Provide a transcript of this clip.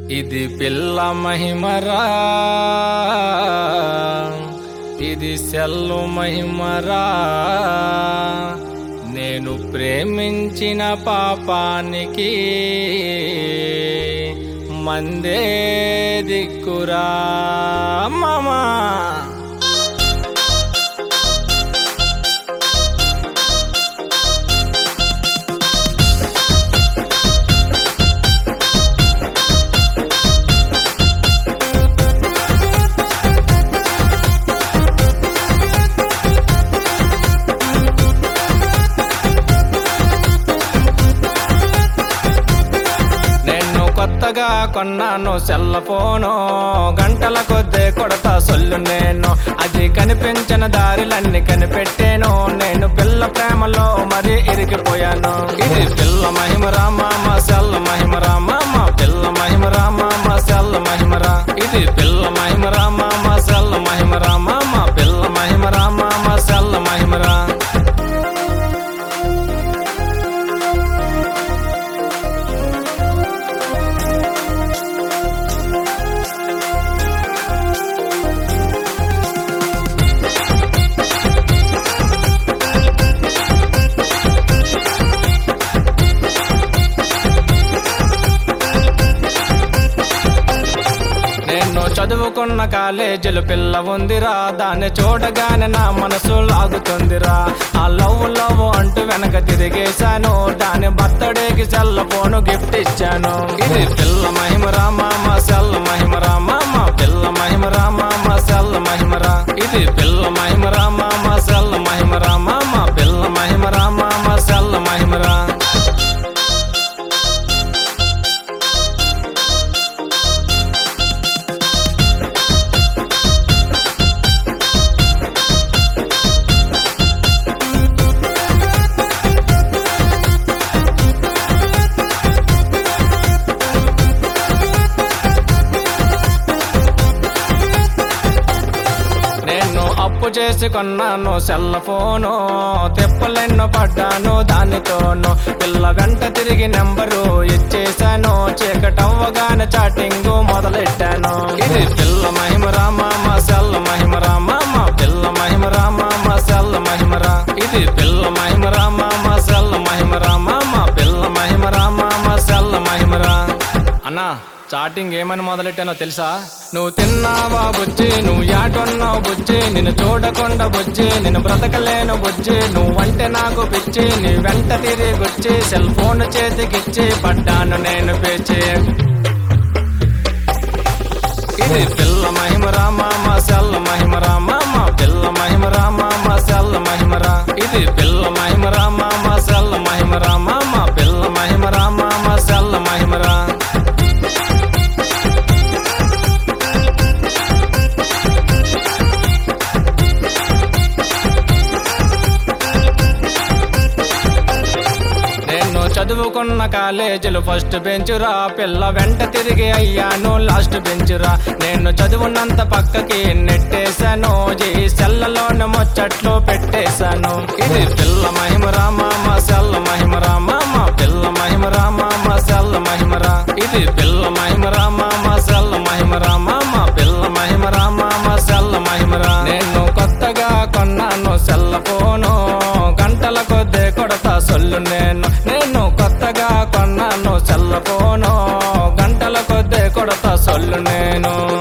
ఇది పిల్ల మహిమరా ఇది సెల్లు మహిమరా నేను ప్రేమించిన పాపానికి మందే దిక్కురా మామా నేను కొత్తగా కొన్నాను సెల్ల ఫోను గంటల కొద్దే కొడతా సొల్లు నేను అది కనిపించిన దారిలన్నీ కనిపెట్టాను నేను పిల్ల ప్రేమలో మరి ఇరిగిపోయాను ఇది పిల్ల మహిమరా మామ సెల్ల మహిమరా మామ పిల్ల మహిమరా మామ సెల్ల మహిమరా ఇది పిల్ల మహిమరా మామ సెల్ల మహిమరా మామ పిల్ల మహిమరా మామ సెల్ల మహిమరా నేను చదువుకున్న కాలేజీలు పిల్ల ఉందిరా దాన్ని చూడగానే నా మనసు లాగుతుందిరా ఆ లవ్ లవ్ అంటూ వెనక తిరిగేశాను దాని బర్త్డేకి సెల్ల ఫోను గిఫ్ట్ ఇచ్చాను ఇది పిల్ల మహిమరా మామ సెల్ల మహిమరా మామ పిల్ల మహిమరా మామ సెల్ల మహిమరా ఇది పిల్ల మహిమరా మామ సెల్ల మహిమరా మామ పిల్ల మహిమరా మామ సెల్ల మహిమరా నేను అప్పు చేసి కొన్నాను సెల్ల ఫోను తిప్పలెన్నో పడ్డాను దానితోను పిల్ల వెంట తిరిగి నెంబరు ఇచ్చేసాను చీకటవ్వగానే చాటింగ్ మొదలెట్టాను ఇది పిల్ల మహిమరా మామ సెల్ల మహిమరా మామ పిల్ల మహిమరా మామ సెల్ల మహిమరా ఇది పిల్ల మహిమరా మామ సెల్ల మహిమరా మామ పిల్ల మహిమరా మామ సెల్ల మహిమరా అన్నా చాటింగ్ ఏమని మొదలెట్టానో తెలుసా నువ్వు తిన్నావా బుజ్జి నువ్వు యాటున్నావు బుజ్జి నిన్ను చూడకుండా బుజ్జి నిన్ను బ్రతకలేను బుజ్జి నువ్వంటే నాకు పిచ్చి నీ వెంట తిరిగొచ్చి సెల్ ఫోన్ చేతికిచ్చి పడ్డాను నేను పేచి ఇది పిల్ల మహిమరా మామ సెల్ల మహిమరా మామ పిల్ల మహిమరా మామ సెల్ల మహిమరా ఇది పిల్ల మహిమరా మామ సెల్ల మహిమరా మామ పిల్ల మహిమరా మామ సెల్ల మహిమరా నేను చదువుకున్న కాలేజీలు ఫస్ట్ బెంచురా పిల్ల వెంట తిరిగి అయ్యాను లాస్ట్ బెంచురా నేను చదువున్నంత పక్కకి నెట్టేశాను జీ సెల్లలోని ముచ్చట్లు పెట్టేశాను ఇది పిల్ల మహిమరా మామ సెల్ల మహిమరా మామ పిల్ల మహిమరా మామ సెల్ల మహిమరా ఇది పిల్ల మహిమరా మామ సెల్ల మహిమరా మామ పిల్ల మహిమరా మామ సెల్ల మహిమరా నేను కొత్తగా కొన్నాను సెల్ల ఫోను గంటల కొద్దే కొడతా సొల్లు నేను నేను కొత్తగా కొన్నాను సెల్ల ఫోను గంటల కొద్దే కొడతా సొల్లు నేను